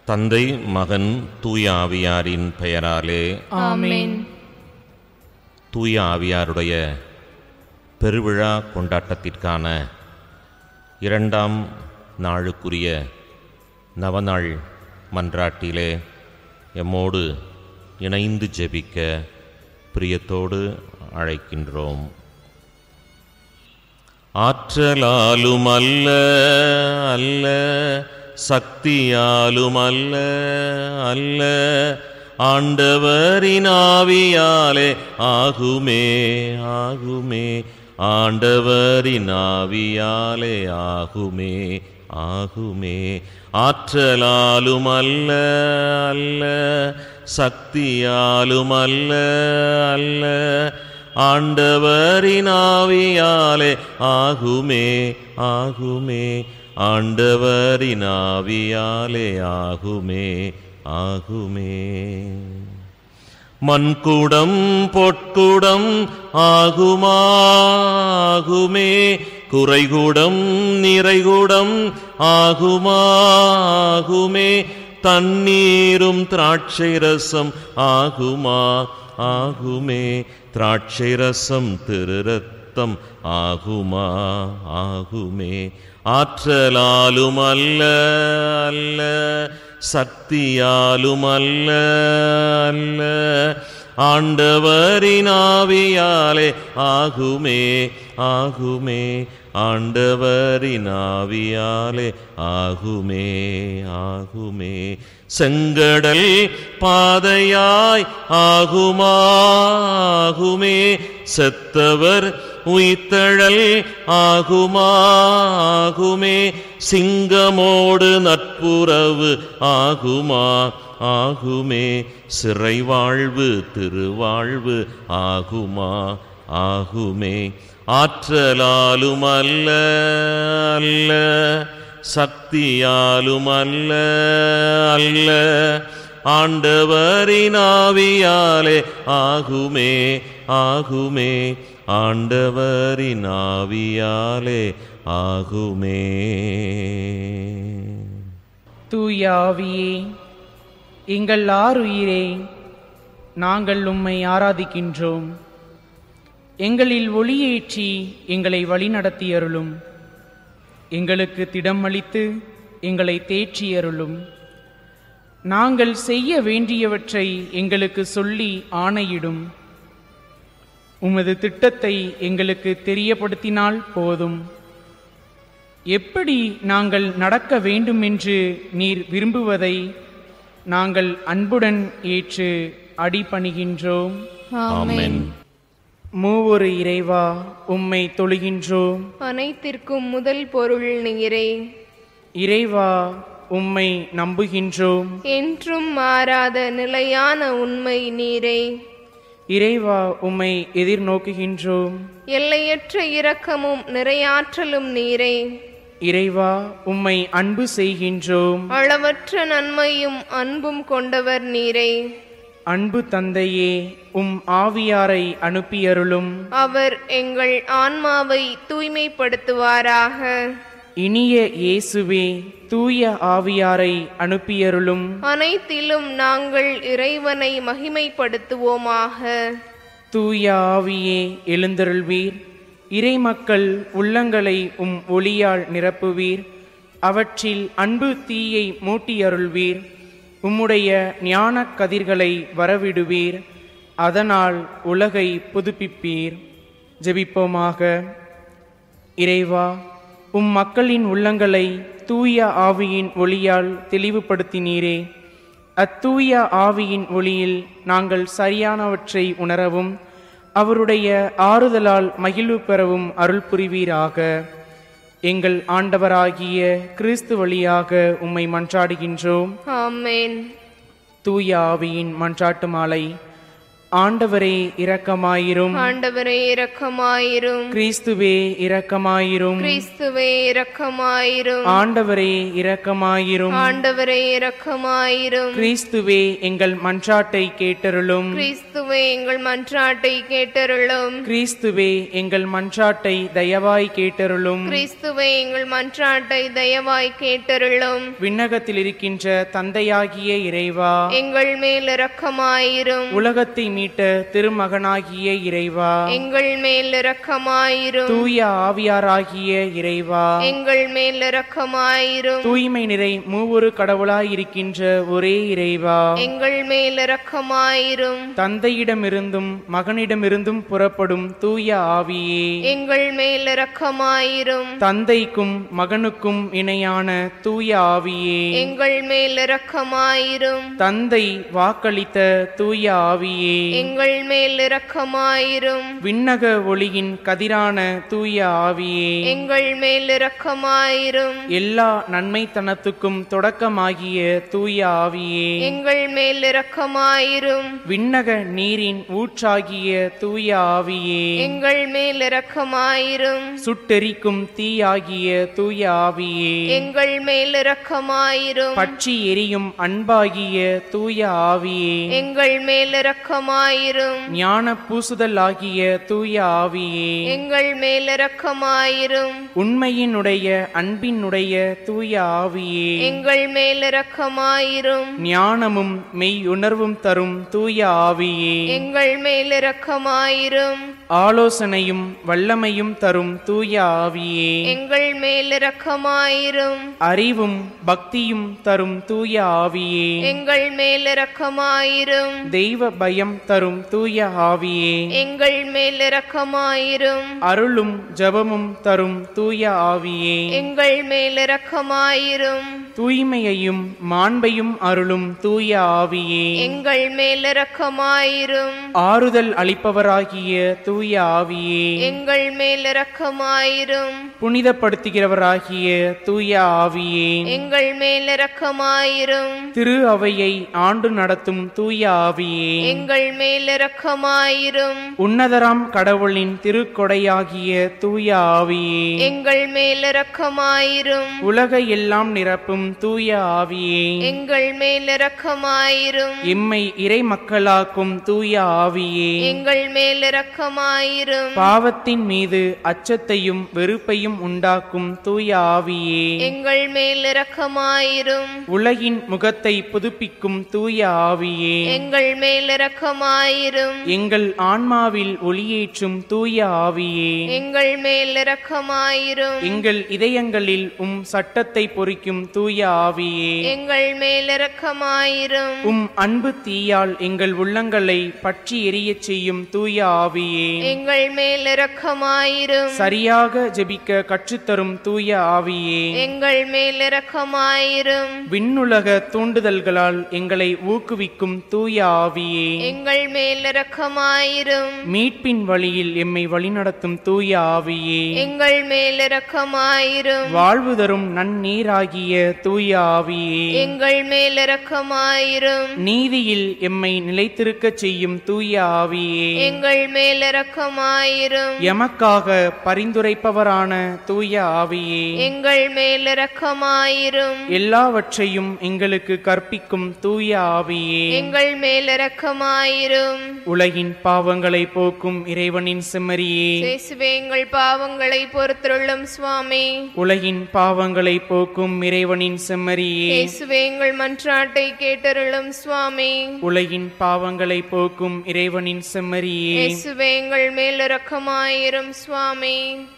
தந்தை மகன் தூய ஆவியாரின் பெயராலே ஆமென் தூய ஆவியாருடைய பெருவிழா கொண்டாட்டத்திற்கான இரண்டாம் நாளுக்குரிய நவநாள் மன்றாட்டிலே எம்மோடு இணைந்து ஜெபிக்க பிரியத்தோடு அழைக்கின்றோம் ஆற்றலாலும் அல்ல அல்ல சக்தியாலும் அல்ல அல்ல ஆண்டவரின் ஆவியாலே ஆகுமே ஆகுமே ஆண்டவரின் ஆவியாலே ஆகுமே ஆகுமே ஆற்றலாலும் அல்ல அல்ல சக்தியாலும் அல்ல அல்ல ஆண்டவரின் ஆவியாலே ஆகுமே ஆகுமே ஆண்டவரின் ஆவியாலே ஆகுமே ஆகுமே மண்குடம் பொற்குடம் ஆகுமாகுமே குறைகுடம் நிறைகுடம் ஆகுமாகுமே தண்ணீரும் திராட்சை ரசம் ஆகுமா ஆகுமே திராட்சை ரசம் திருரத்தம் ஆகுமா ஆகுமே ஆற்றலாலும் அல்ல அல்ல சக்தியாலும் அல்ல அல்ல ஆண்டவரின் ஆவியாலே ஆகுமே ஆகுமே ஆண்டவரின் ஆவியாலே ஆகுமே ஆகுமே செங்கடல் பாதையாய் ஆகுமாகுமே செத்தவர் உயிர்த்தழல் ஆகுமாகுமே சிங்கமோடு நட்புறவு ஆகுமா ஆகுமே சிறை வாழ்வு திருவாழ்வு ஆகுமா ஆகுமே ஆற்றலாலும் அல்ல அல்ல சக்தியாலும் அல்ல அல்ல ஆண்டவரின் ஆவியாலே ஆகுமே ஆகுமே ஆண்டவரின் ஆவியாலே ஆகுமே தூய ஆவியே எங்கள் ஆருயிரே நாங்கள் உம்மை ஆராதிக்கின்றோம் எங்களில் ஒளியேற்றி எங்களை வழிநடத்தியருளும் எங்களுக்கு திடம் அளித்து எங்களை தேற்றியருளும் நாங்கள் செய்ய வேண்டியவற்றை எங்களுக்கு சொல்லி ஆணையிடும் உமது திட்டத்தை எங்களுக்கு தெரியப்படுத்தினால் போதும் எப்படி நாங்கள் நடக்க வேண்டுமென்று நீர் விரும்புவதை நாங்கள் அன்புடன் ஏற்று அடிபணிகின்றோம் ஆமென் மூவொரு இறைவா உம்மை தொழுகின்றோம் அனைத்திற்கும் முதல் பொருள் நீரே இறைவா உம்மை நம்புகின்றோம் என்றும் மாறாத நிலையான உண்மை நீரே இறைவா உம்மை எதிர்நோக்குகின்றோம் எல்லையற்ற இரக்கமும் நிறையாற்றலும் நீரே இறைவா உம்மை அன்பு செய்கின்றோம் அளவற்ற நன்மையும் அன்பும் கொண்டவர் நீரே அன்பு தந்தையே உம் ஆவியாரை அனுப்பியருளும் அவர் எங்கள் ஆன்மாவை தூய்மைப்படுத்துவாராக இனிய இயேசுவே தூய ஆவியாரை அனுப்பியருளும் அனைத்திலும் நாங்கள் இறைவனை மகிமைப்படுத்துவோமாக தூய ஆவியே எழுந்தருள்வீர் இறைமக்கள் உள்ளங்களை உம் ஒளியால் நிரப்புவீர் அவற்றில் அன்பு தீயை மூட்டியருள்வீர் உம்முடைய ஞானக் கதிர்களை வரவிடுவீர் அதனால் உலகை புதுப்பிப்பீர் ஜெபிப்போமாக இறைவா உம் மக்களின் உள்ளங்களை தூய ஆவியின் ஒளியால் தெளிவுபடுத்தினீரே அத்தூய ஆவியின் ஒளியில் நாங்கள் சரியானவற்றை உணரவும் அவருடைய ஆறுதலால் மகிழ்வு பெறவும் அருள் புரிவீராக எங்கள் ஆண்டவராகிய கிறிஸ்து வழியாக உம்மை மன்றாடுகின்றோம் ஆமென் தூய ஆவியின் மன்றாட்டு மாலை ஆண்டவரே இரக்கமாயிரும் ஆண்டவரே இரக்கமாயிரும் கிறிஸ்துவே இரக்கமாயிரும் கிறிஸ்துவே இரக்கமாயிரும் ஆண்டவரே இரக்கமாயிரும் ஆண்டவரே இரக்கமாயிரும் கிறிஸ்துவே எங்கள் மன்றாட்டை கேட்டருளும் கிறிஸ்துவே எங்கள் மன்றாட்டை கேட்டருளும் கிறிஸ்துவே எங்கள் மன்றாட்டை தயவாய் கேட்டருளும் கிறிஸ்துவே எங்கள் மன்றாட்டை தயவாய் கேட்டருளும் விண்ணகத்தில் இருக்கின்ற தந்தையாகிய இறைவா எங்கள் மேல் இரக்கமாயிரும் உலகத்தை மீட்ட திருமகனாகிய இறைவா எங்கள் மேல் இரக்கமாயிரும் தூய ஆவியாராகிய இறைவா எங்கள் மேல் இரக்கமாயிரும் தூய்மை நிறை மூவொரு கடவுளாய் இருக்கின்ற ஒரே இறைவா எங்கள் மேல் இரக்கமாயிரும் தந்தையிடமிருந்தும் மகனிடமிருந்தும் புறப்படும் தூய ஆவியே எங்கள் மேல் இரக்கமாயிரும் தந்தைக்கும் மகனுக்கும் இணையான தூய ஆவியே எங்கள் மேல் இரக்கமாயிரும் தந்தை வாக்களித்த தூய ஆவியே எங்கள் மேல் இரக்கமாயிரும் விண்ணக ஒளியின் கதிரான தூய ஆவியே எங்கள் மேல் இரக்கமாயிரும் எல்லா நன்மைத்தனத்துக்கும் தொடக்கமாகிய தூய ஆவியே எங்கள் மேல் இரக்கமாயிரும் விண்ணக நீரின் ஊற்றாகிய தூய ஆவியே எங்கள் மேல் இரக்கமாயிரும் சுட்டெரிக்கும் தீயாகிய தூய ஆவியே எங்கள் மேல் இரக்கமாயிரும் பற்றி எரியும் அன்பாகிய தூய ஆவியே எங்கள் மேல் இரக்கமாயிரும் ஞான பூசுதல் ஆகிய தூய ஆவியே எங்கள் மேல் இரக்கமாயிரும் உண்மையினுடைய அன்பினுடைய தூய ஆவியே எங்கள் மேல் இரக்கமாயிரும் ஞானமும் மெய் உணர்வும் தரும் தூய ஆவியே எங்கள் மேல் இரக்கமாயிரும் ஆலோசனையும் வல்லமையும் தரும் தூய ஆவியே எங்கள் மேல் இரக்கமாயிரும் அறிவும் பக்தியும் தரும் தூய ஆவியே எங்கள் மேல் இரக்கமாயிரும் தெய்வ பயம் தரும் தூய ஆவியே எங்கள் மேல் இரக்கமாயிரும் அருளும் ஜெபமும் தரும் தூய ஆவியே எங்கள் மேல் இரக்கமாயிரும் தூய்மையையும் மாண்பையும் அருளும் தூய ஆவியே எங்கள் மேல் இரக்கமாயிரும் ஆறுதல் அளிப்பவராகிய தூய ஆவியே எங்கள் மேல் இரக்கமாயிரும் புனிதப்படுத்துகிறவராகிய தூய ஆவியே எங்கள் மேல் இரக்கமாயிரும் திரு அவையை ஆண்டு நடத்தும் தூய ஆவியே எங்கள் மேல் இரக்கமாயிரும் உன்னதராம் கடவுளின் திருக்கொடையாகிய தூய ஆவியே எங்கள் மேல் இரக்கமாயிரும் உலக எல்லாம் நிரப்பும் தூய ஆவியே எங்கள் மேல் இரக்கமாயிரும் எம்மை இறை மக்களாக்கும் தூய ஆவியே எங்கள் மேல் இரக்கமாயிரும் பாவத்தின் மீது அச்சத்தையும் வெறுப்பையும் உண்டாக்கும் தூய ஆவியே எங்கள் மேல் இரக்கமாயிரும் உலகின் முகத்தை புதுப்பிக்கும் தூய ஆவியே எங்கள் மேல் இரக்கமாயிரும் எங்கள் ஆன்மாவில் ஒளியேற்றும் தூய ஆவியே எங்கள் மேல் இரக்கமாயிரும் எங்கள் இதயங்களில் உம் சட்டத்தை பொறிக்கும் தூய ஆவியே எங்கள் மேல் இரக்கமாயிரும் உம் அன்பு தீயால் எங்கள் உள்ளங்களை பற்றி எரியச் செய்யும் தூய ஆவியே எங்கள் மேல் இரக்கமாயிரும் சரியாக ஜெபிக்க கற்றுத்தரும் தூய ஆவியே எங்கள் மேல் இரக்கமாயிரும் விண்ணுலக தூண்டுதல்களால் எங்களை ஊக்குவிக்கும் தூய ஆவியே எங்கள் மேல் இரக்கமாயிரும் மீட்பின் வழியில் எம்மை வழிநடத்தும் தூய ஆவியே எங்கள் மேல் இரக்கமாயிரும் வாழ்வு தரும் நன்னீராகிய தூய ஆவியே எங்கள் மேல் இரக்கமாயிரும் நீதியில் எம்மை நிலைத்திருக்கச் செய்யும் தூய ஆவியே எங்கள் மேல் இரக்கமாயிரும் எமக்காக பரிந்துரைப்பவரான தூய ஆவியே எங்கள் மேல் இரக்கமாயிரும் எல்லாவற்றையும் எங்களுக்கு கற்பிக்கும் தூய ஆவியே எங்கள் மேல் இரக்கமாயிரும் உலகின் பாவங்களை போக்கும் இறைவனின் செம்மறியே இயேசுவே எங்கள் பாவங்களை பொறுத்துள்ளும் சுவாமி உலகின் பாவங்களை போக்கும் இறைவனின் செம்மறியே இயேசுவே எங்கள் மன்றாட்டை கேட்டருளும் சுவாமி உலகின் பாவங்களை போக்கும் இறைவனின் செம்மறியே இயேசுவே எங்கள் மேல் இரக்கமாயிரும் சுவாமி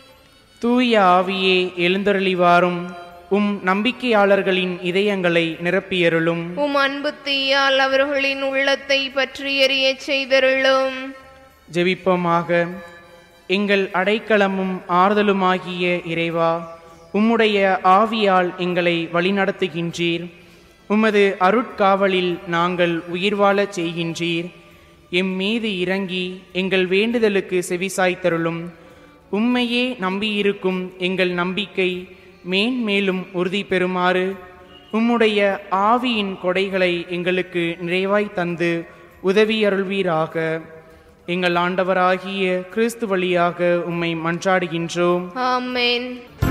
தூய ஆவியே எழுந்தருளி வாரும் உம் நம்பிக்கையாளர்களின் இதயங்களை நிரப்பியருளும் உம் அன்பு தீயால் அவர்களின் உள்ளத்தை பற்றி எறியச் செய்தருளும் ஜெபிப்போமாக எங்கள் அடைக்கலமும் ஆறுதலுமாகிய இறைவா உம்முடைய ஆவியால் எங்களை வழிநடத்துகின்றீர் உமது அருட்காவலில் நாங்கள் உயிர் வாழச் செய்கின்றீர் எம் மீது இறங்கி எங்கள் வேண்டுதலுக்கு செவிசாய்த்தருளும் உம்மையே நம்பியிருக்கும் எங்கள் நம்பிக்கை மேன்மேலும் உறுதி பெறுமாறு உம்முடைய ஆவியின் கொடைகளை எங்களுக்கு நிறைவாய் தந்து உதவி அருள்வீராக எங்கள் ஆண்டவராகிய கிறிஸ்து வழியாக உம்மை மன்றாடுகின்றோம் ஆமென்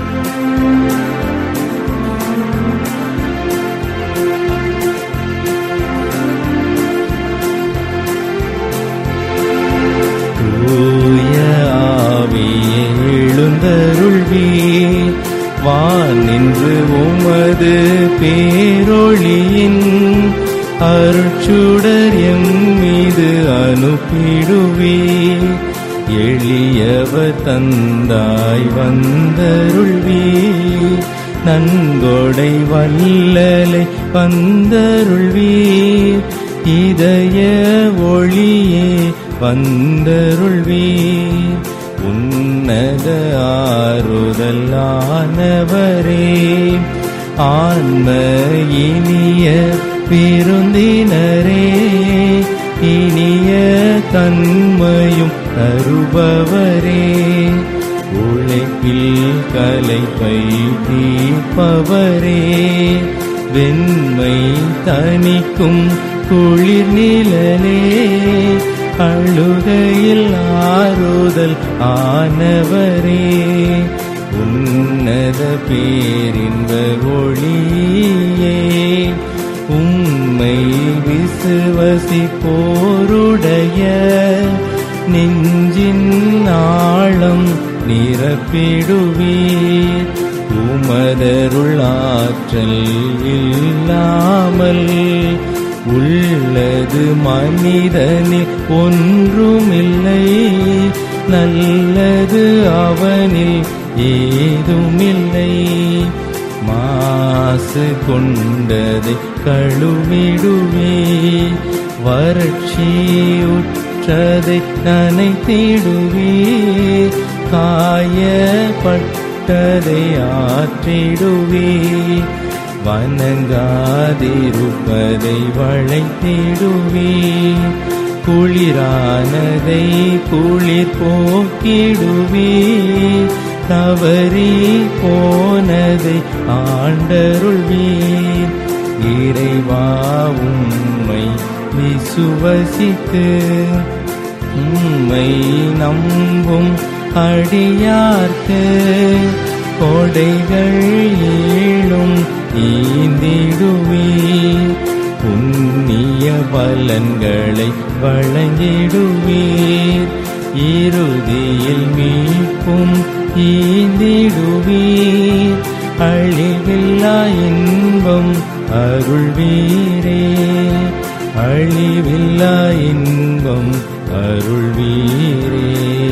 தூய ஆவியே எழுந்தருள்வி வான் நின்று உமது பேரொளியின் அருட்சுடர் எம் மீது அனுப்பிடுவே எளியவர் தந்தாய் வந்தருள்வி நன்கொடை வல்லலை வந்தருள்வீர் இதய ஒளியே வந்தருள்வீர் உன்னத ஆறுதலானவரே ஆன்ம இனிய விருந்தினரே இனிய தன்மையும் தருபவரே உழைப்பில் கலைப்பை தீர்ப்பவரே வெண்மை தனிக்கும் குளிர் நிழலே அழுகையில் ஆறுதல் ஆனவரே உன்னத பேரின்ப ஒளியே உம்மை விசுவசிப்போருடைய நெஞ்சின் ஆழம் நிரப்பிடுவீர் உமதருள் ஆற்றல் இல்லாமல் உள்ளது மனிதனில் ஒன்றுமில்லை நல்லது அவனில் ஏதுமில்லை மாசு கொண்டதை கழுவிடுவே வறட்சி உற்றதை நனைத்திடுவே காயப்பட்டதை ஆற்றிடுவே வணங்காதிருப்பதை வளைத்திடுவே குளிரானதை குளிர் போக்கிடுவே தவறி போனதை ஆண்டருள்வீர் இறைவா உம்மை விசுவசித்து உம்மை நம்பும் அடியார்க்கு கொடைகள் ஏழும் ஈந்திடுவீர் புண்ணிய பலன்களை வழங்கிடுவீர் இறுதியில் மீட்பும் ஈந்திடுவீர் அழிவில்லா இன்பம் அருள்வீரே அழிவில்லா இன்பம் அருள்வீரே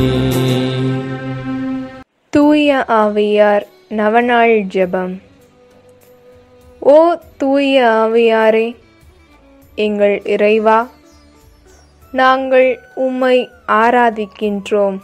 தூய ஆவியார் நவநாள் ஜெபம் ஓ தூய ஆவியாரே எங்கள் இறைவா நாங்கள் உம்மை ஆராதிக்கின்றோம்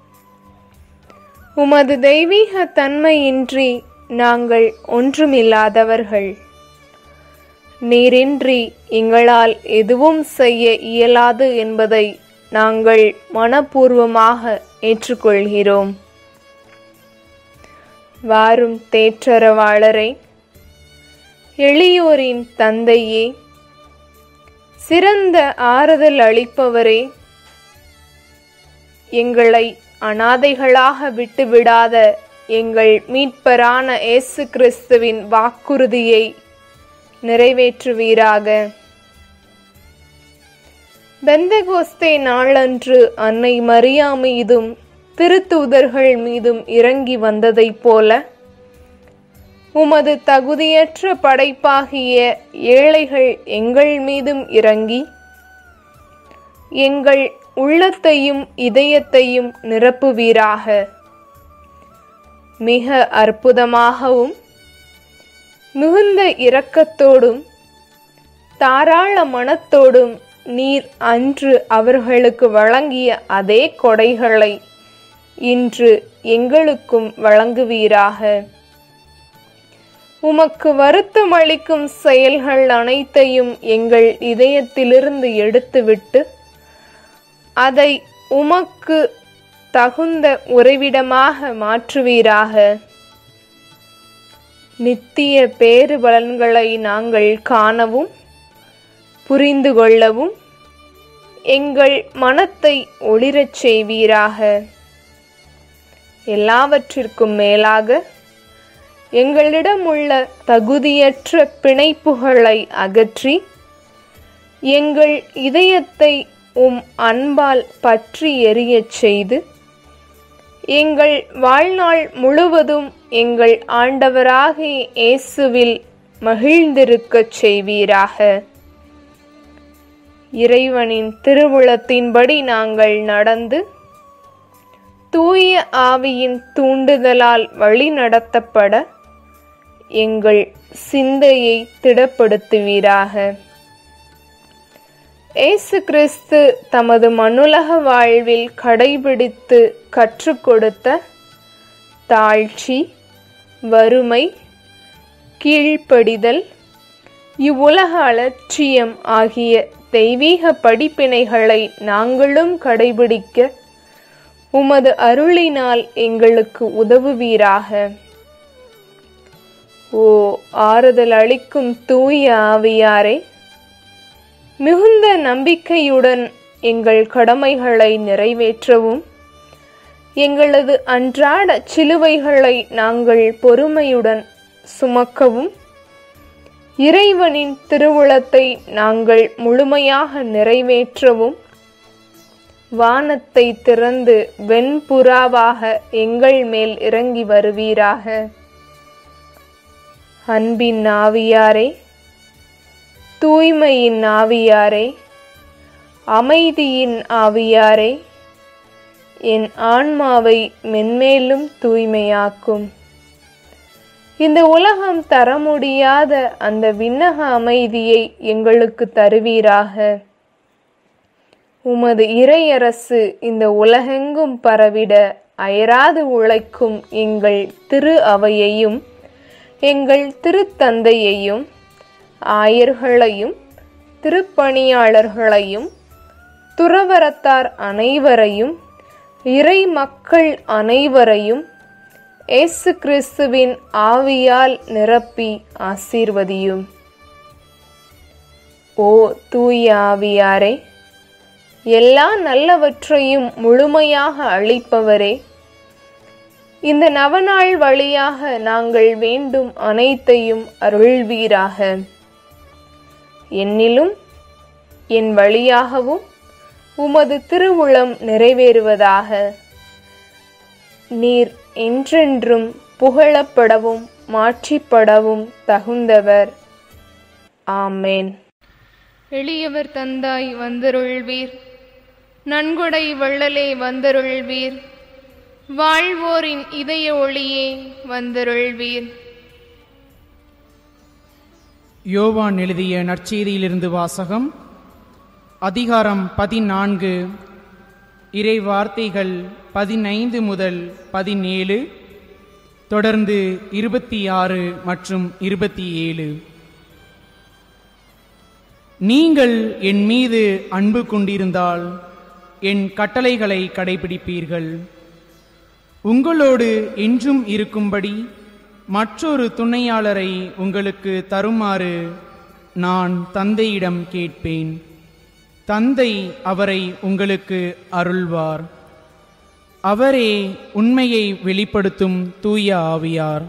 உமது தெய்வீக தன்மையின்றி நாங்கள் ஒன்றுமில்லாதவர்கள் நீரின்றி எங்களால் எதுவும் செய்ய இயலாது என்பதை நாங்கள் மனப்பூர்வமாக ஏற்றுக்கொள்கிறோம் வாரும் தேற்றரவாளரை எளியோரின் தந்தையே சிறந்த ஆறுதல் அளிப்பவரே எங்களை அனாதைகளாக விட்டுவிடாத எங்கள் மீட்பரான இயேசு கிறிஸ்துவின் வாக்குறுதியை நிறைவேற்றுவீராக பெந்தகோஸ்தே நாளன்று அன்னை மரியா மீதும் திருத்தூதர்கள் மீதும் இறங்கி வந்ததைப் போல உமது தகுதியற்ற படைப்பாகிய ஏழைகள் எங்கள் மீதும் இறங்கி எங்கள் உள்ளத்தையும் இதயத்தையும் நிரப்புவீராக மிக அற்புதமாகவும் மிகுந்த இரக்கத்தோடும் தாராள மனத்தோடும் நீர் அன்று அவர்களுக்கு வழங்கிய அதே கொடைகளை இன்று எங்களுக்கும் வழங்குவீராக உமக்கு வருத்தம் அளிக்கும் செயல்கள் அனைத்தையும் எங்கள் இதயத்திலிருந்து எடுத்துவிட்டு அதை உமக்கு தகுந்த உறைவிடமாக மாற்றுவீராக நித்திய பேறு பலன்களை நாங்கள் காணவும் புரிந்து கொள்ளவும் எங்கள் மனத்தை ஒளிரச் செய்வீராக எல்லாவற்றிற்கும் மேலாக எங்களிடம் உள்ள தகுதியற்ற பிணைப்புகளை அகற்றி எங்கள் இதயத்தை உம் அன்பால் பற்றி எரியச் செய்து எங்கள் வாழ்நாள் முழுவதும் எங்கள் ஆண்டவராகிய இயேசுவில் மகிழ்ந்திருக்கச் செய்வீராக இறைவனின் திருவுளத்தின்படி நாங்கள் நடந்து தூய ஆவியின் தூண்டுதலால் வழி நடத்தப்பட எங்கள் சிந்தையை திடப்படுத்துவீராக இயேசு கிறிஸ்து தமது மண்ணுலக வாழ்வில் கடைபிடித்து கற்றுக் கொடுத்த தாழ்ச்சி வறுமை கீழ்ப்படிதல் இவ்வுலக அலட்சியம் ஆகிய தெய்வீக படிப்பினைகளை நாங்களும் கடைபிடிக்க உமது அருளினால் எங்களுக்கு உதவுவீராக ஓ ஆறுதல் அளிக்கும் தூய ஆவியாரே மிகுந்த நம்பிக்கையுடன் எங்கள் கடமைகளை நிறைவேற்றவும் எங்களது அன்றாட சிலுவைகளை நாங்கள் பொறுமையுடன் சுமக்கவும் இறைவனின் திருவுளத்தை நாங்கள் முழுமையாக நிறைவேற்றவும் வானத்தை திறந்து வெண்புறாவாக எங்கள் மேல் இறங்கி வருவீராக அன்பின் ஆவியாரே தூய்மையின் ஆவியாரே அமைதியின் ஆவியாரே என் ஆன்மாவை மென்மேலும் தூய்மையாக்கும் இந்த உலகம் தர முடியாத அந்த விண்ணக அமைதியை எங்களுக்கு தருவீராக உமது இறையரசு இந்த உலகெங்கும் பரவிட அயராது உழைக்கும் எங்கள் திரு அவையையும் எங்கள் திருத்தந்தையையும் ஆயர்களையும் திருப்பணியாளர்களையும் துறவரத்தார் அனைவரையும் இறை மக்கள் அனைவரையும் இயேசு கிறிஸ்துவின் ஆவியால் நிரப்பி ஆசீர்வதியும் ஓ தூய ஆவியாரே எல்லா நல்லவற்றையும் முழுமையாக அளிப்பவரே இந்த நவநாள் வழியாக நாங்கள் வேண்டும் அனைத்தையும் அருள்வீராக என்னிலும் என் வழியாகவும் உமது திருவுளம் நிறைவேறுவதாக நீர் என்றென்றும் புகழப்படவும் மாற்றிப்படவும் தகுந்தவர் ஆமேன் எளியவர் தந்தாய் வந்தருள்வீர் நன்கொடை வள்ளலே வந்தருள்வீர் வாழ்வோரின் இதய ஒளியே வந்தருள்வீர் யோவான் எழுதிய நற்செய்தியிலிருந்து வாசகம் அதிகாரம் பதினான்கு இறை வார்த்தைகள் பதினைந்து முதல் பதினேழு தொடர்ந்து இருபத்தி ஆறு மற்றும் இருபத்தி ஏழு நீங்கள் என் மீது அன்பு கொண்டிருந்தால் என் கட்டளைகளை கடைபிடிப்பீர்கள் உங்களோடு என்றும் இருக்கும்படி மற்றொரு துணையாளரை உங்களுக்கு தருமாறு நான் தந்தையிடம் கேட்பேன் தந்தை அவரை உங்களுக்கு அருள்வார் அவரே உண்மையை வெளிப்படுத்தும் தூய ஆவியார்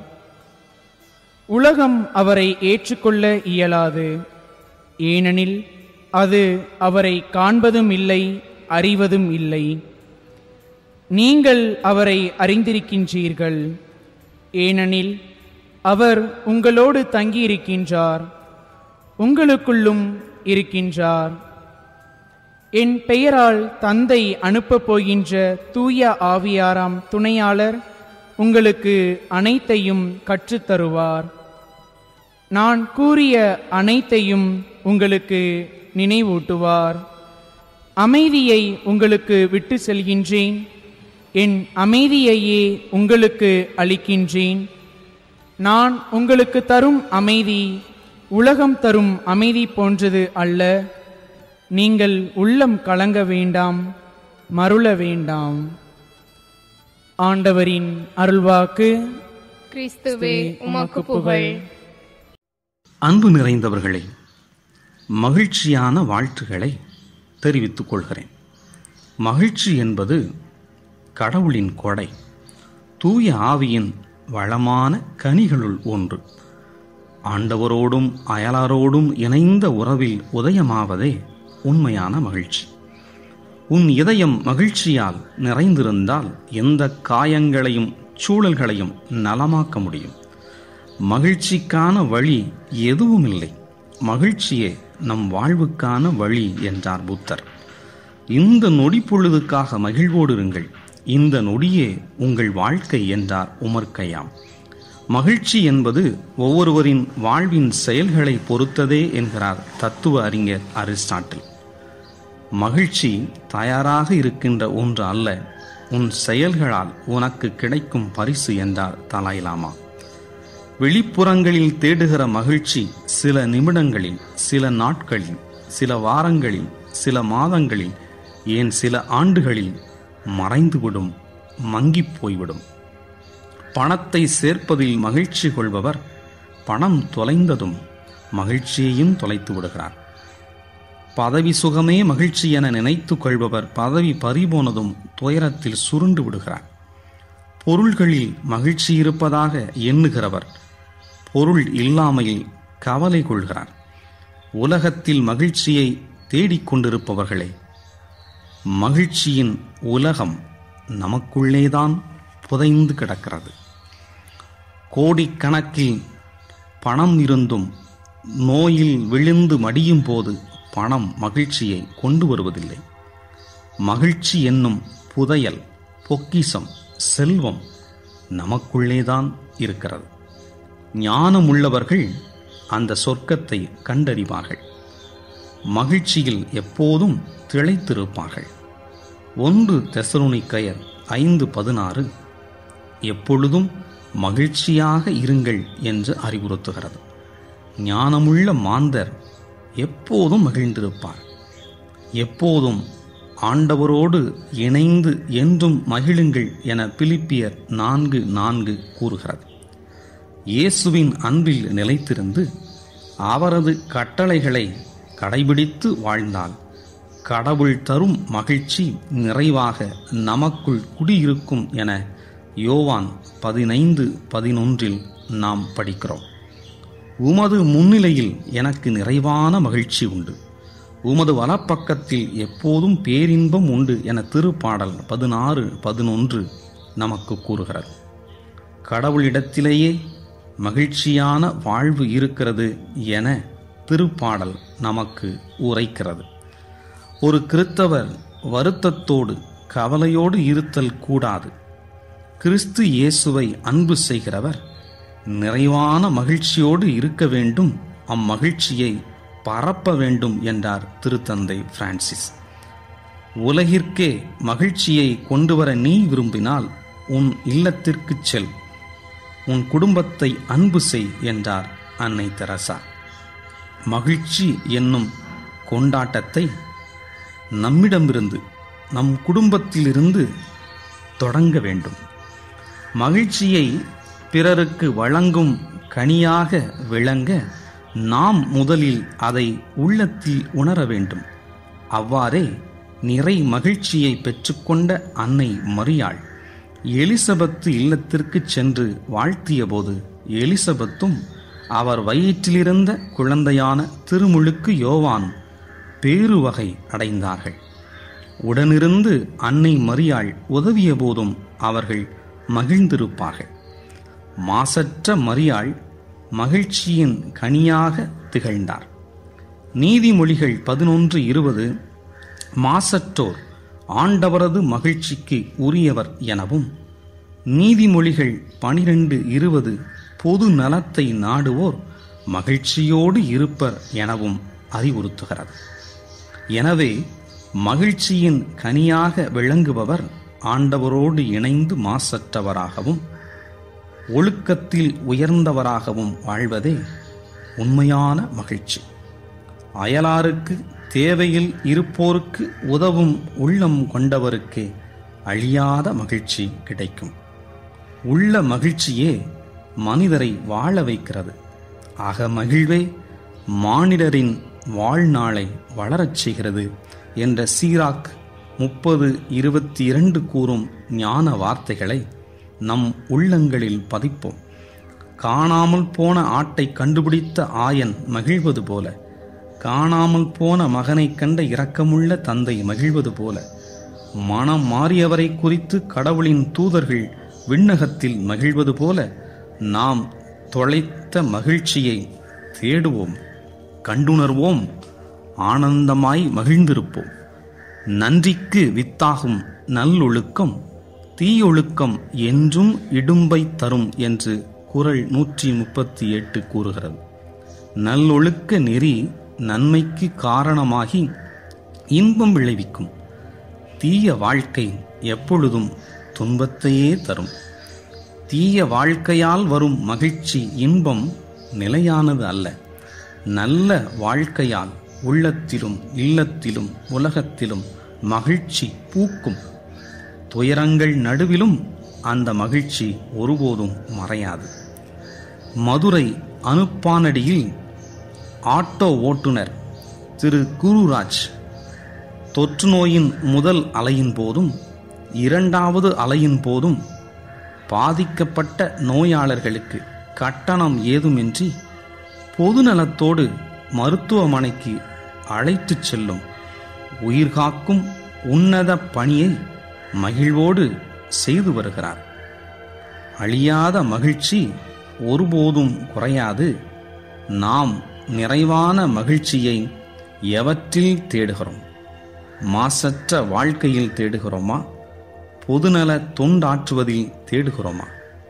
உலகம் அவரை ஏற்றுக்கொள்ள இயலாது ஏனெனில் அது அவரை காண்பதும் இல்லை அறிவதும் இல்லை நீங்கள் அவரை அறிந்திருக்கின்றீர்கள் ஏனெனில் அவர் உங்களோடு தங்கியிருக்கின்றார் உங்களுக்குள்ளும் இருக்கின்றார் என் பெயரால் தந்தை அனுப்பப் போகின்ற தூய ஆவியாராம் துணையாளர் உங்களுக்கு அனைத்தையும் கற்றுத்தருவார் நான் கூறிய அனைத்தையும் உங்களுக்கு நினைவூட்டுவார் அமைதியை உங்களுக்கு விட்டு செல்கின்றேன் என் அமைதியையே உங்களுக்கு அளிக்கின்றேன் நான் உங்களுக்கு தரும் அமைதி உலகம் தரும் அமைதி போன்றது அல்ல நீங்கள் உள்ளம் கலங்க வேண்டாம் மருள வேண்டாம் ஆண்டவரின் அருள்வாக்கு கிறிஸ்துவே உமக்கு புகழ் அன்பு நிறைந்தவர்களே மகிழ்ச்சியான வாழ்த்துக்களை தெரிவித்துக் கொள்கிறேன் மகிழ்ச்சி என்பது கடவுளின் கொடை தூய ஆவியின் வளமான கனிகளுள் ஒன்று ஆண்டவரோடும் அயலாரோடும் இணைந்த உறவில் உதயமாவதே உண்மையான மகிழ்ச்சி உன் இதயம் மகிழ்ச்சியால் நிறைந்திருந்தால் எந்த காயங்களையும் சூழல்களையும் நலமாக்க முடியும் மகிழ்ச்சிக்கான வழி எதுவும் இல்லை மகிழ்ச்சியே நம் வாழ்வுக்கான வழி என்றார் புத்தர் இந்த நொடி பொழுதுக்காக மகிழ்வோடு இருங்கள் இந்த நொடியே உங்கள் வாழ்க்கை என்றார் உமர் கயாம் மகிழ்ச்சி என்பது ஒவ்வொருவரின் வாழ்வின் செயல்களை பொறுத்ததே என்கிறார் தத்துவ அறிஞர் அரிஸ்டாட்டில் மகிழ்ச்சி தயாராக இருக்கின்ற ஒன்று அல்ல உன் செயல்களால் உனக்கு கிடைக்கும் பரிசு என்றார் தலாய் லாமா வெளிப்புறங்களில் தேடுகிற மகிழ்ச்சி சில நிமிடங்களில் சில நாட்களில் சில வாரங்களில் சில மாதங்களில் ஏன் சில ஆண்டுகளில் மறைந்துவிடும் மங்கிப் போய்விடும் பணத்தை சேர்ப்பதில் மகிழ்ச்சி கொள்பவர் பணம் தொலைந்ததும் மகிழ்ச்சியையும் தொலைத்து விடுகிறார் பதவி சுகமே மகிழ்ச்சி என நினைத்துக் கொள்பவர் பதவி பறிபோனதும் துயரத்தில் சுருண்டு விடுகிறார் பொருள்களில் மகிழ்ச்சி இருப்பதாக எண்ணுகிறவர் பொருள் இல்லாமையில் கவலை கொள்கிறார் உலகத்தில் மகிழ்ச்சியை தேடிக்கொண்டிருப்பவர்களே மகிழ்ச்சியின் உலகம் நமக்குள்ளேதான் புதைந்து கிடக்கிறது கோடிக்கணக்கில் பணம் இருந்தும் நோயில் விழுந்து மடியும் போது பணம் மகிழ்ச்சியை கொண்டு வருவதில்லை மகிழ்ச்சி என்னும் புதையல் பொக்கிசம் செல்வம் நமக்குள்ளேதான் இருக்கிறது ஞானமுள்ளவர்கள் அந்த சொர்க்கத்தை கண்டறிவார்கள் மகிழ்ச்சியில் எப்போதும் திளைத்திருப்பார்கள் ஒன்று தெசலோனிக்கயர் ஐந்து பதினாறு எப்பொழுதும் மகிழ்ச்சியாக இருங்கள் என்று அறிவுறுத்துகிறது ஞானமுள்ள மாந்தர் எப்போதும் மகிழ்ந்திருப்பார் எப்போதும் ஆண்டவரோடு இணைந்து என்றும் மகிழுங்கள் என பிலிப்பியர் நான்கு நான்கு கூறுகிறது இயேசுவின் அன்பில் நிலைத்திருந்து அவரது கட்டளைகளை கடைபிடித்து வாழ்ந்தால் கடவுள் தரும் மகிழ்ச்சி நிறைவாக நமக்குள் குடியிருக்கும் என யோவான் பதினைந்து பதினொன்றில் நாம் படிக்கிறோம் உமது முன்னிலையில் எனக்கு நிறைவான மகிழ்ச்சி உண்டு உமது வலப்பக்கத்தில் எப்போதும் பேரின்பம் உண்டு என திருப்பாடல் பதினாறு பதினொன்று நமக்கு கூறுகிறது கடவுளிடத்திலேயே மகிழ்ச்சியான வாழ்வு இருக்கிறது என திருப்பாடல் நமக்கு உரைக்கிறது ஒரு கிறித்தவர் வருத்தத்தோடு கவலையோடு இருத்தல் கூடாது கிறிஸ்து இயேசுவை அன்பு செய்கிறவர் நிறைவான மகிழ்ச்சியோடு இருக்க வேண்டும் அம்மகிழ்ச்சியை பரப்ப வேண்டும் என்றார் திருத்தந்தை பிரான்சிஸ் உலகிற்கே மகிழ்ச்சியை கொண்டு வர நீ விரும்பினால் உன் இல்லத்திற்குச் செல் உன் குடும்பத்தை அன்பு செய் என்றார் அன்னை தெரசா மகிழ்ச்சி என்னும் கொண்டாட்டத்தை நம்மிடமிருந்து நம் குடும்பத்திலிருந்து தொடங்க வேண்டும் மகிழ்ச்சியை பிறருக்கு வழங்கும் கனியாக விளங்க நாம் முதலில் அதை உள்ளத்தில் உணர வேண்டும் அவ்வாறே நிறை மகிழ்ச்சியை பெற்றுக்கொண்ட அன்னை மரியாள் எலிசபெத்து இல்லத்திற்குச் சென்று வாழ்த்தியபோது எலிசபெத்தும் அவர் வயிற்றிலிருந்த குழந்தையான திருமுழுக்கு யோவான் பேருவகை அடைந்தார்கள் உடனிருந்து அன்னை மரியாள் உதவிய போதும் அவர்கள் மகிழ்ந்திருப்பார்கள் மாசற்ற மரியாள் மகிழ்ச்சியின் கனியாக திகழ்ந்தார் நீதிமொழிகள் பதினொன்று இருபது மாசற்றோர் ஆண்டவரது மகிழ்ச்சிக்கு உரியவர் எனவும் நீதிமொழிகள் பனிரெண்டு இருபது பொது நலத்தை நாடுவோர் மகிழ்ச்சியோடு இருப்பர் எனவும் அறிவுறுத்துகிறது எனவே மகிழ்ச்சியின் கனியாக விளங்குபவர் ஆண்டவரோடு இணைந்து மாசற்றவராகவும் ஒழுக்கத்தில் உயர்ந்தவராகவும் வாழ்வதே உண்மையான மகிழ்ச்சி அயலாருக்கு தேவையில் இருப்போருக்கு உதவும் உள்ளம் கொண்டவருக்கே அழியாத மகிழ்ச்சி கிடைக்கும் உள்ள மகிழ்ச்சியே மனிதரை வாழ வைக்கிறது ஆக மகிழ்வே மானிடரின் வாழ்நாளை வளரச் செய்கிறது என்ற சீராக் முப்பது இருபத்தி இரண்டு கூறும் ஞான வார்த்தைகளை நம் உள்ளங்களில் பதிப்போம் காணாமல் போன ஆட்டை கண்டுபிடித்த ஆயன் மகிழ்வது போல காணாமல் போன மகனைக் கண்ட இரக்கமுள்ள தந்தை மகிழ்வது போல மனம் மாறியவரை குறித்து கடவுளின் தூதர்கள் விண்ணகத்தில் மகிழ்வது போல நாம் தொலைத்த மகிழ்ச்சியை தேடுவோம் கண்டுணர்வோம் ஆனந்தமாய் மகிழ்ந்திருப்போம் நன்றிக்கு வித்தாகும் நல்லொழுக்கம் தீயொழுக்கம் என்றும் இடும்பை தரும் என்று குறள் நூற்றி முப்பத்தி எட்டு கூறுகிறது நல்லொழுக்க நெறி நன்மைக்கு காரணமாகி இன்பம் விளைவிக்கும் தீய வாழ்க்கை எப்பொழுதும் துன்பத்தையே தரும் தீய வாழ்க்கையால் வரும் மகிழ்ச்சி இன்பம் நிலையானது அல்ல நல்ல வாழ்க்கையால் உள்ளத்திலும் இல்லத்திலும் உலகத்திலும் மகிழ்ச்சி பூக்கும் துயரங்கள் நடுவிலும் அந்த மகிழ்ச்சி ஒருபோதும் மறையாது மதுரை அனுப்பானடியில் ஆட்டோ ஓட்டுநர் திரு குருராஜ் தொற்று நோயின் முதல் அலையின் போதும் இரண்டாவது அலையின் போதும் பாதிக்கப்பட்ட நோயாளர்களுக்கு கட்டணம் ஏதுமின்றி பொதுநலத்தோடு மருத்துவமனைக்கு அழைத்துச் செல்லும் உயிர்காக்கும் உன்னத பணியை மகிழ்வோடு செய்து வருகிறார் அழியாத மகிழ்ச்சி ஒருபோதும் குறையாது நாம் நிறைவான மகிழ்ச்சியை எவற்றில் தேடுகிறோம் மாசற்ற வாழ்க்கையில் தேடுகிறோமா பொதுநல தொண்டாற்றுவதில் தேடுகிறோமா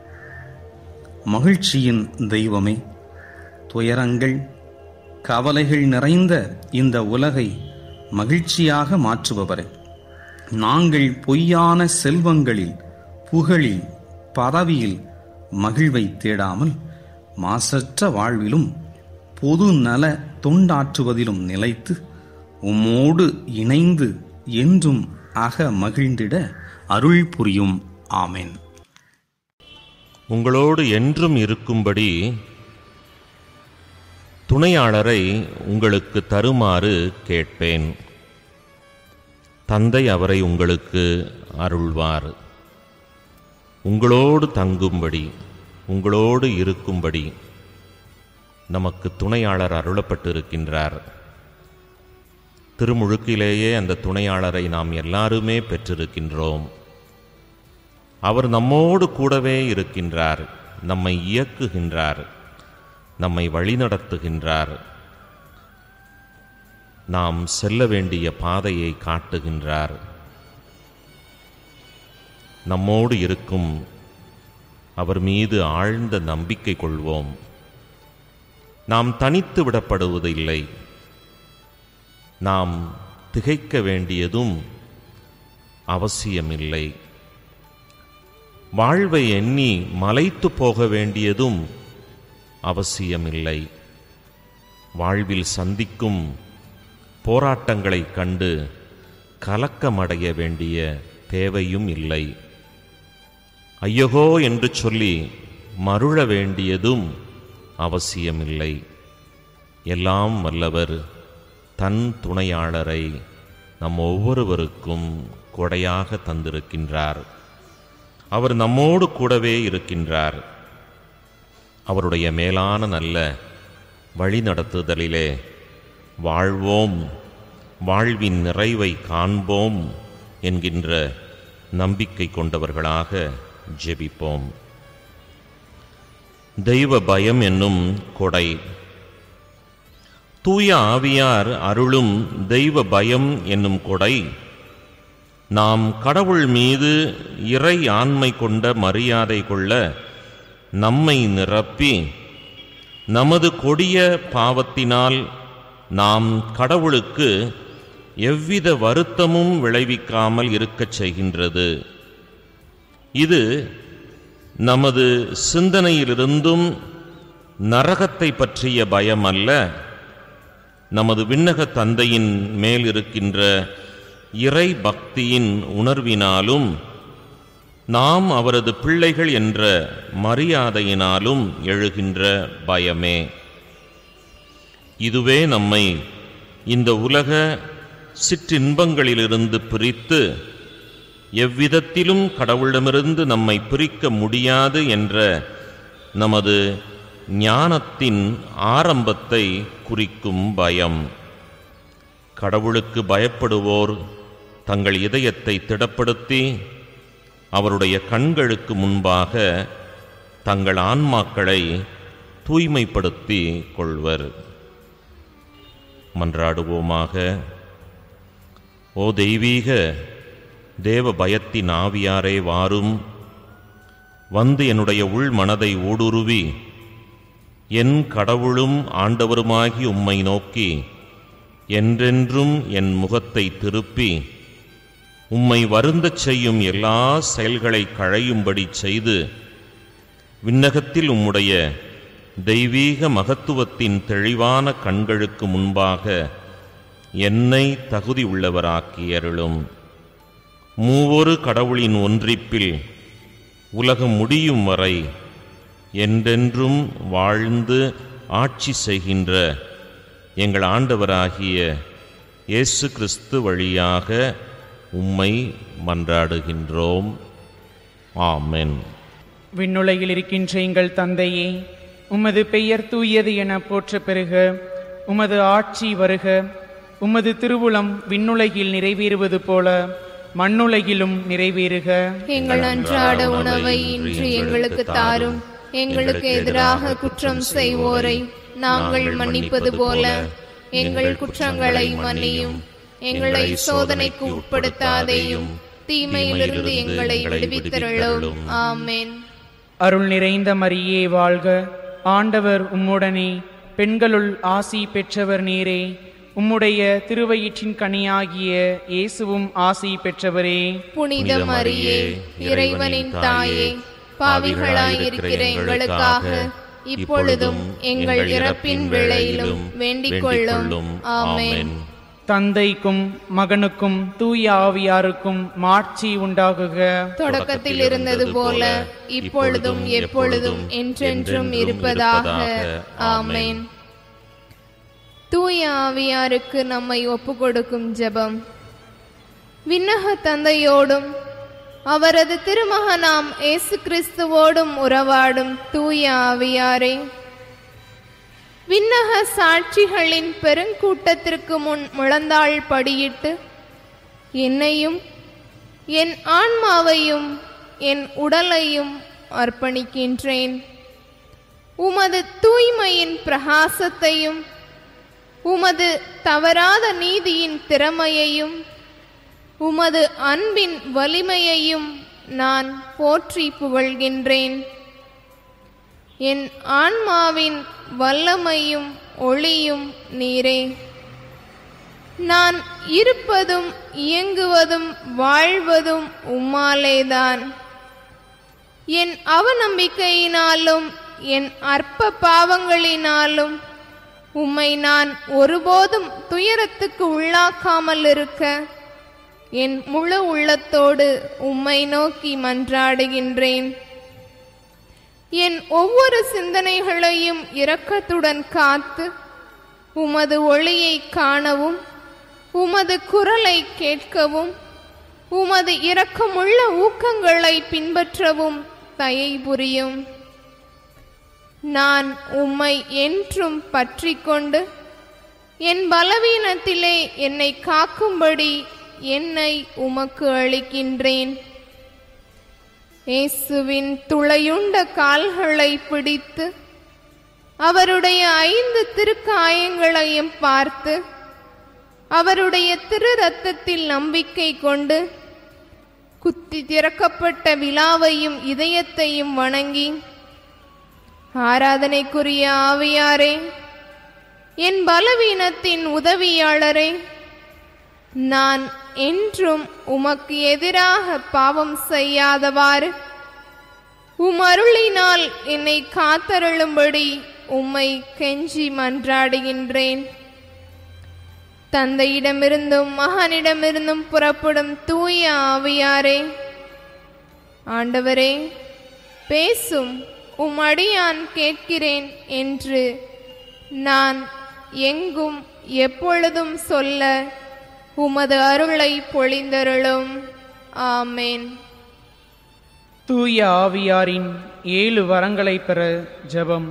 மகிழ்ச்சியின் தெய்வமே துயரங்கள் கவலைகள் நிறைந்த இந்த உலகை மகிழ்ச்சியாக மாற்றுபவரே நாங்கள் பொய்யான செல்வங்களில் புகழில் பதவியில் மகிழ்வை தேடாமல் மாசற்ற வாழ்விலும் பொது நல தொண்டாற்றுவதிலும் நிலைத்து உம்மோடு இணைந்து என்றும் அக மகிழ்ந்திட அருள் புரியும் ஆமென் உங்களோடு என்றும் இருக்கும்படி துணையாளரை உங்களுக்கு தருமாறு கேட்பேன் தந்தை அவரை உங்களுக்கு அருள்வார் உங்களோடு தங்கும்படி உங்களோடு இருக்கும்படி நமக்கு துணையாளர் அருளப்பட்டிருக்கின்றார் திருமுழுக்கிலேயே அந்த துணையாளரை நாம் எல்லாருமே பெற்றிருக்கின்றோம் அவர் நம்மோடு கூடவே இருக்கின்றார் நம்மை இயக்குகின்றார் நம்மை வழிநடத்துகின்றார் நாம் செல்ல வேண்டிய பாதையை காட்டுகின்றார் நம்மோடு இருக்கும் அவர் மீது ஆழ்ந்த நம்பிக்கை கொள்வோம் நாம் தனித்து விடப்படுவதில்லை நாம் திகைக்க வேண்டியதும் அவசியமில்லை வாழ்வை எண்ணி மலைத்து போக வேண்டியதும் அவசியமில்லை வாழ்வில் சந்திக்கும் போராட்டங்களைக் கண்டு கலக்கமடைய வேண்டிய தேவையும் இல்லை ஐயகோ என்று சொல்லி மருள வேண்டியதும் அவசியமில்லை எல்லாம் வல்லவர் தன் துணையாளரை நம் ஒவ்வொருவருக்கும் கொடையாக தந்திருக்கின்றார் அவர் நம்மோடு கூடவே இருக்கின்றார் அவருடைய மேலான நல்ல வழிநடத்துதலிலே வாழ்வோம் வாழ்வின் நிறைவை காண்போம் என்கின்ற நம்பிக்கை கொண்டவர்களாக ஜெபிப்போம் தெய்வ பயம் என்னும் கொடை தூய ஆவியார் அருளும் தெய்வ பயம் என்னும் கொடை நாம் கடவுள் மீது இறை ஆண்மை கொண்ட மரியாதை கொள்ள நம்மை நிரப்பி நமது கொடிய பாவத்தினால் நாம் கடவுளுக்கு எவ்வித வருத்தமும் விளைவிக்காமல் இருக்கச் செய்கின்றது இது நமது சிந்தனையிலிருந்தும் நரகத்தை பற்றிய பயம் அல்ல நமது விண்ணக தந்தையின் மேல் இருக்கின்ற இறை பக்தியின் உணர்வினாலும் நாம் அவரது பிள்ளைகள் என்ற மரியாதையினாலும் எழுகின்ற பயமே இதுவே நம்மை இந்த உலக சிற்றின்பங்களிலிருந்து பிரித்து எவ்விதத்திலும் கடவுளிடமிருந்து நம்மை பிரிக்க முடியாது என்ற நமது ஞானத்தின் ஆரம்பத்தை குறிக்கும் பயம் கடவுளுக்கு பயப்படுவோர் தங்கள் இதயத்தை திடப்படுத்தி அவருடைய கண்களுக்கு முன்பாக தங்கள் ஆன்மாக்களை தூய்மைப்படுத்தி கொள்வர் மன்றாடுவோமாக ஓ தெய்வீக தேவ பயத்தின் ஆவியாரே வாரும் வந்து என்னுடைய உள் மனதை ஊடுருவி என் கடவுளும் ஆண்டவருமாகி உம்மை நோக்கி என்றென்றும் என் முகத்தை திருப்பி உம்மை வருந்தச் செய்யும் எல்லா செயல்களை களையும்படி செய்து விண்ணகத்தில் உம்முடைய தெய்வீக மகத்துவத்தின் தெளிவான கண்களுக்கு முன்பாக என்னை தகுதி உள்ளவராக்கி அருளும் மூவொரு கடவுளின் ஒன்றிப்பில் உலகம் முடியும் வரை என்றென்றும் வாழ்ந்து ஆட்சி செய்கின்ற எங்கள் ஆண்டவராகிய இயேசு கிறிஸ்து வழியாக உம்மை மன்றாடுகின்றோம் ஆமென் விண்ணுலகில் இருக்கின்ற எங்கள் தந்தையே உமது பெயர் தூயது என போற்ற பெறுக உமது ஆட்சி வருக உமது திருவுளம் விண்ணுலகில் நிறைவேறுவது போல மண்ணுலகிலும் நிறைவேறுக எங்கள் அன்றாட உணவை இன்று எங்களுக்கு தாரும் எங்களுக்கு எதிராக குற்றம் செய்வோரை நாங்கள் மன்னிப்பது போல எங்கள் குற்றங்களை மன்னியும் எங்களை சோதனைக்கு உட்படுத்தாதேயும் தீமையிலிருந்து எங்களை விடுவித்தருளும் ஆமென் அருள் நிறைந்த மரியே வாழ்க ஆண்டவர் உம்முடனே பெண்களுள் ஆசி பெற்றவர் நீரே உம்முடைய திருவயிற்றின் கனியாகிய இயேசுவும் ஆசி பெற்றவரே புனித மரியே இறைவனின் தாயே பாவிகளாயிருக்கிற எங்களுக்காக இப்பொழுதும் எங்கள் இறப்பின் வேளையிலும் வேண்டிக் கொள்ளும் ஆமென் தந்தைக்கும் மகனுக்கும் தூய ஆவியாருக்கும் மாட்சி உண்டாகுக தொடக்கத்தில் இருந்தது போல இப்பொழுதும் எப்பொழுதும் என்றென்றும் இருப்பதாக ஆமென் தூய ஆவியாருக்கு நம்மை ஒப்புக்கொடுக்கும் ஜெபம் விண்ணக தந்தையோடும் அவரது திருமகனாம் இயேசு கிறிஸ்துவோடும் உறவாடும் தூய ஆவியாரே விண்ணக சாட்சிகளின் பெருங்கூட்டத்திற்கு முன் முழந்தாள் படியிட்டு என்னையும் என் ஆன்மாவையும் என் உடலையும் அர்ப்பணிக்கின்றேன் உமது தூய்மையின் பிரகாசத்தையும் உமது தவறாத நீதியின் திறமையையும் உமது அன்பின் வலிமையையும் நான் போற்றி புகழ்கின்றேன் என் ஆன்மாவின் வல்லமையும் ஒளியும் நீரே நான் இருப்பதும் இயங்குவதும் வாழ்வதும் உம்மாலேதான் என் அவநம்பிக்கையினாலும் என் அற்ப பாவங்களினாலும் உம்மை நான் ஒருபோதும் துயரத்துக்கு உள்ளாக்காமல் இருக்க என் முழு உள்ளத்தோடு உம்மை நோக்கி மன்றாடுகின்றேன் என் ஒவ்வொரு சிந்தனைகளையும் இரக்கத்துடன் காத்து உமது ஒளியை காணவும் உமது குரலை கேட்கவும் உமது இரக்கமுள்ள ஊக்கங்களை பின்பற்றவும் தயை புரியும் நான் உம்மை என்றும் பற்றிக் கொண்டு என் பலவீனத்திலே என்னை காக்கும்படி என்னை உமக்கு அளிக்கின்றேன் இயேசுவின் துளையுண்ட கால்களை பிடித்து அவருடைய ஐந்து திருக்காயங்களையும் பார்த்து அவருடைய திரு ரத்தத்தில் நம்பிக்கை கொண்டு குத்தி திறக்கப்பட்ட விழாவையும் இதயத்தையும் வணங்கி ஆராதனைக்குரிய ஆவியாரே என் பலவீனத்தின் உதவியாளரே நான் என்றும் உமக்கு எதிராக பாவம் செய்யாதவாறு உம் அருளினால் என்னை காத்தருளும்படி உம்மை கெஞ்சி மன்றாடுகின்றேன் தந்தையிடமிருந்தும் மகனிடமிருந்தும் புறப்படும் தூய ஆவியாரே ஆண்டவரே பேசும் உம் அடியான் கேட்கிறேன் என்று நான் எங்கும் எப்பொழுதும் சொல்ல உமது அருளை பொழிந்தருளும் ஆமேன் தூய ஆவியாரின் ஏழு வரங்களை பெற ஜெபம்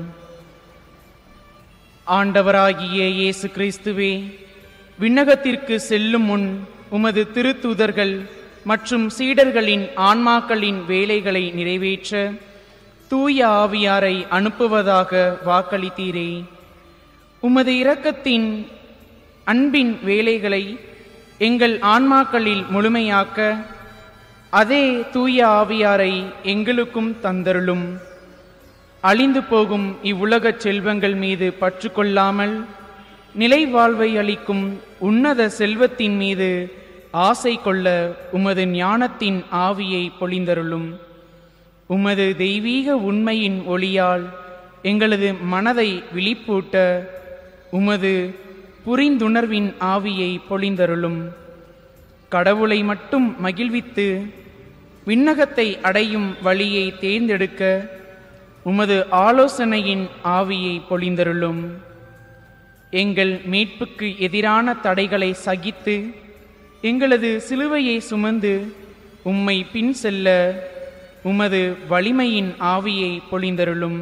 ஆண்டவராகிய இயேசு கிறிஸ்துவே விண்ணகத்திற்கு செல்லும் முன் உமது திருத்தூதர்கள் மற்றும் சீடர்களின் ஆன்மாக்களின் வேலைகளை நிறைவேற்ற தூய ஆவியாரை அனுப்புவதாக வாக்களித்தீரே உமது இரக்கத்தின் அன்பின் வேலைகளை எங்கள் ஆன்மாக்களில் முழுமையாக்க அதே தூய ஆவியாரை எங்களுக்கும் தந்தருளும் அழிந்து போகும் இவ்வுலகச் செல்வங்கள் மீது பற்று கொள்ளாமல் நிலை வாழ்வை அளிக்கும் உன்னத செல்வத்தின் மீது ஆசை கொள்ள உமது ஞானத்தின் ஆவியை பொழிந்தருளும் உமது தெய்வீக உண்மையின் ஒளியால் எங்களது மனதை விழிப்பூட்ட உமது புரிந்துணர்வின் ஆவியை பொழிந்தருளும் கடவுளை மட்டும் மகிழ்வித்து விண்ணகத்தை அடையும் வழியை தேர்ந்தெடுக்க உமது ஆலோசனையின் ஆவியை பொழிந்தருளும் எங்கள் மீட்புக்கு எதிரான தடைகளை சகித்து எங்களது சிலுவையை சுமந்து உம்மை பின் செல்ல உமது வலிமையின் ஆவியை பொழிந்தருளும்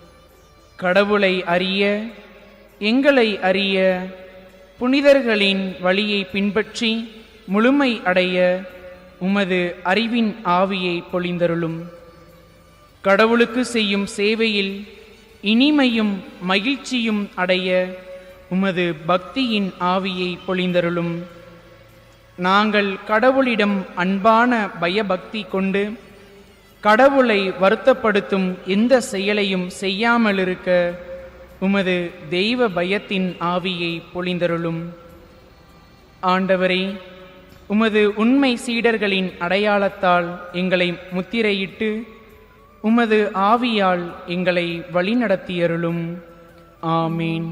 கடவுளை அறிய எங்களை அறிய புனிதர்களின் வழியை பின்பற்றி முழுமை அடைய உமது அறிவின் ஆவியை பொழிந்தருளும் கடவுளுக்கு செய்யும் சேவையில் இனிமையும் மகிழ்ச்சியும் அடைய உமது பக்தியின் ஆவியை பொழிந்தருளும் நாங்கள் கடவுளிடம் அன்பான பயபக்தி கொண்டு கடவுளை வருத்தப்படுத்தும் எந்த செயலையும் செய்யாமல் இருக்க உமது தெய்வ பயத்தின் ஆவியை பொழிந்தருளும் ஆண்டவரே உமது உண்மை சீடர்களின் அடையாளத்தால் எங்களை முத்திரையிட்டு உமது ஆவியால் எங்களை வழிநடத்தியருளும் ஆமீன்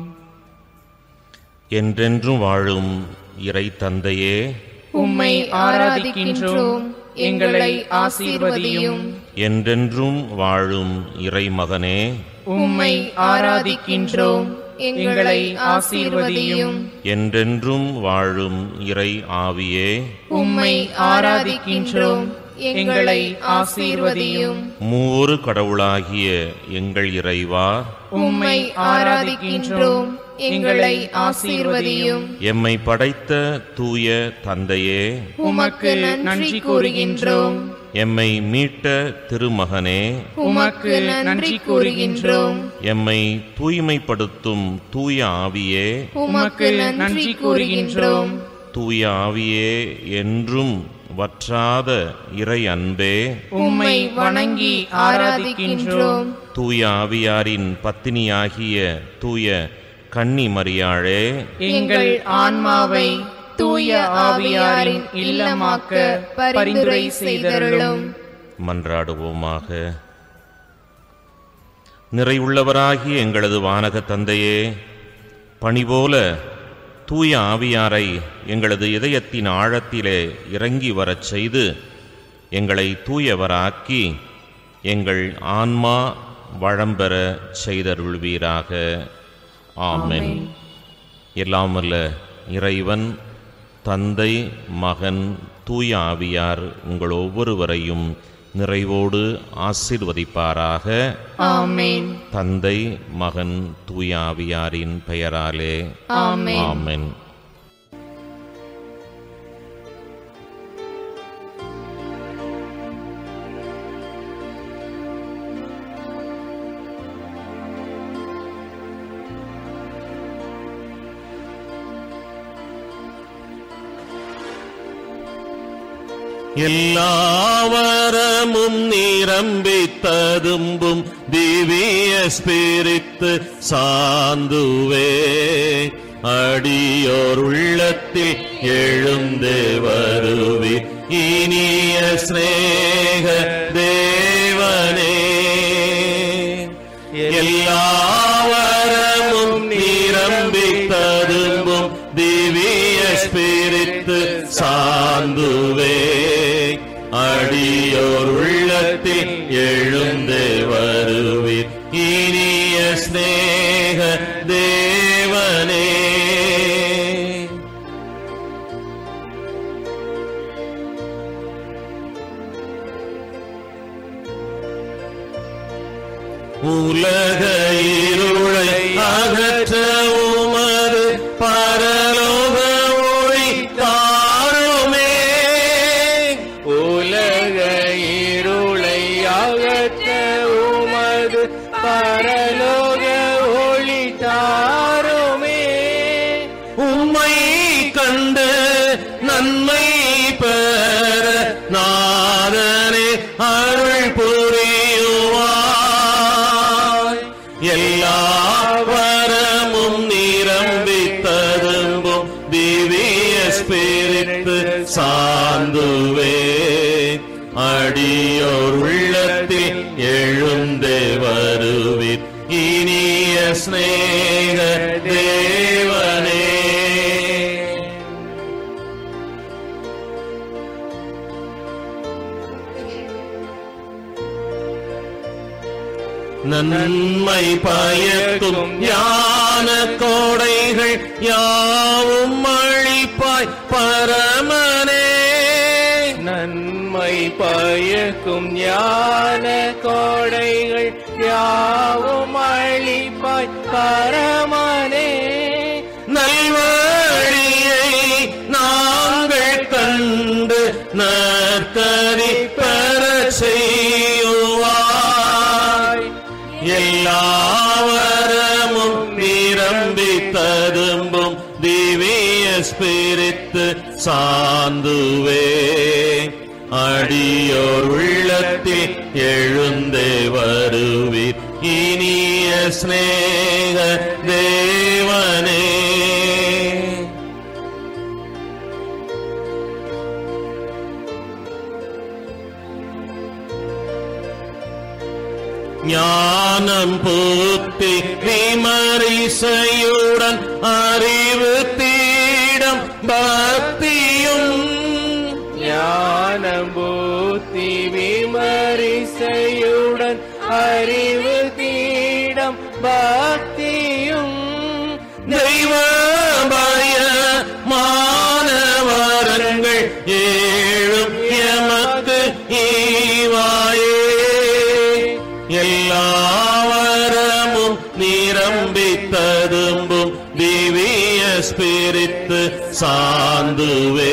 என்றென்றும் வாழும் இறை தந்தையே உம்மை ஆராதிக்கின்றோம் எங்களை ஆசீர்வதியும் என்றென்றும் வாழும் இறை மகனே உம்மை ஆராதிக்கின்றோம் எங்களை ஆசீர்வதியும் என்றென்றும் வாழும் இறை ஆவியே உம்மை ஆராதிக்கின்றோம் எங்களை ஆசீர்வதியும் மூவொரு கடவுளாகிய எங்கள் இறைவா உம்மை ஆராதிக்கின்றோம் எங்களை ஆசீர்வதியும் எம்மை படைத்த தூய தந்தையே உமக்கு நன்றி கூறுகின்றோம் எம்மை மீட்ட திருமகனே உமக்கு நன்றி கூறுகின்றோம் எம்மை தூய்மைப்படுத்தும் தூய ஆவியே உமக்கு நன்றி கூறுகின்றோம் தூய ஆவியே என்றும் வற்றாத இறை அன்பே உம்மை வணங்கி ஆராதிக்கின்றோம் தூய ஆவியாரின் பத்தினியாகிய தூய கன்னி மரியாளே எங்கள் ஆன்மாவை தூய ஆவியாரின் இல்லமாக்க பரிந்துரை செய்தருளும் மன்றாடுவோமாக நிறைவுள்ளவராகிய எங்களது வானக தந்தையே பணிபோல தூய ஆவியாரை எங்களது இதயத்தின் ஆழத்திலே இறங்கி வரச் செய்து எங்களை தூயவராக்கி எங்கள் ஆன்மா வளம்பெற செய்தருள்வீராக ஆமென் எல்லாம் வல்ல இறைவன் தந்தை மகன் தூய ஆவியார் உங்கள் ஒவ்வொருவரையும் நிறைவோடு ஆசீர்வதிப்பாராக ஆமென் தந்தை மகன் தூய ஆவியாரின் பெயராலே ஆமென் ஆமென் எல்லாவரமும் நிரம்பி ததும்பும் திவ்ய ஸ்பிரித்து சாந்துவே அடியோர் உள்ளத்தில் எழுந்தே வருவி இனிய சிநேக தேவனே எல்லாவரமும் நிரம்பி ததும்பும் திவ்ய ஸ்பிரித்து சாந்துவே அடியோர் உள்ளத்தில் எழுந்து வருவீர் இனிய ஸ்நேக தேவனே தாருமே உம்மை கண்டு நன்மை பெற நாதனே அருள் புரியுவாய் எல்லா வரமும் நிரம்பி தரும்பும் திவ்ய ஸ்பிரித்து சார்ந்துவே அடியோர் உள்ளத்தில் எழுந்தே வருவீர் இனிய ஸ்நேக தேவனே நன்மை பயக்கும் ஞான கோடைகள் யாவும் அழிப்பாய் பரமனே நன்மை பயக்கும் ஞான கோடைகள் யாவும் அழிப்பாய் பரமனே நல்வழியை நாங்கள் கண்டு நற்கரி பெற செய்யுவாய் எல்லாவரமும் நிரம்பி ததும்பும் திவ்ய ஸ்பிரித்து சாந்துவே அடியோர் உள்ளத்தில் எழுந்தே வருவீர் இனிய ஸ்நேக தேவனே ஞானம் பூத்தி விமரிசையுடன் அறிவு தீடம் பக்தியும் ஞானம் பூத்தி விமரிசையுடன் அறிவு தீடம் பக்தியும் தெய்வ பய மாணவரங்கள் ஏழும் எமக்கு ஈவாயே எல்லாவரமும் நிரம்பி ததும்பும் திவ்ய ஸ்பிரித்து சாந்துவே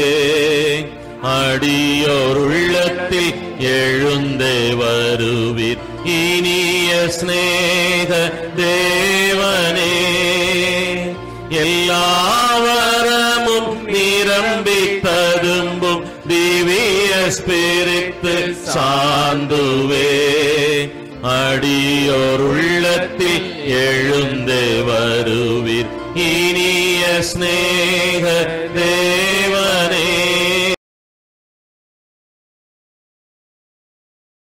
அடியோர் உள்ளத்தில் எழுந்தே வருவீர் இனிய ஸ்நேக தேவனே எல்லாவரமும் நிரம்பி ததும்பும் திவ்ய ஸ்பிரித்து சாந்துவே அடியோர் உள்ளத்தில் எழுந்தே வருவீர் இனிய ஸ்நேக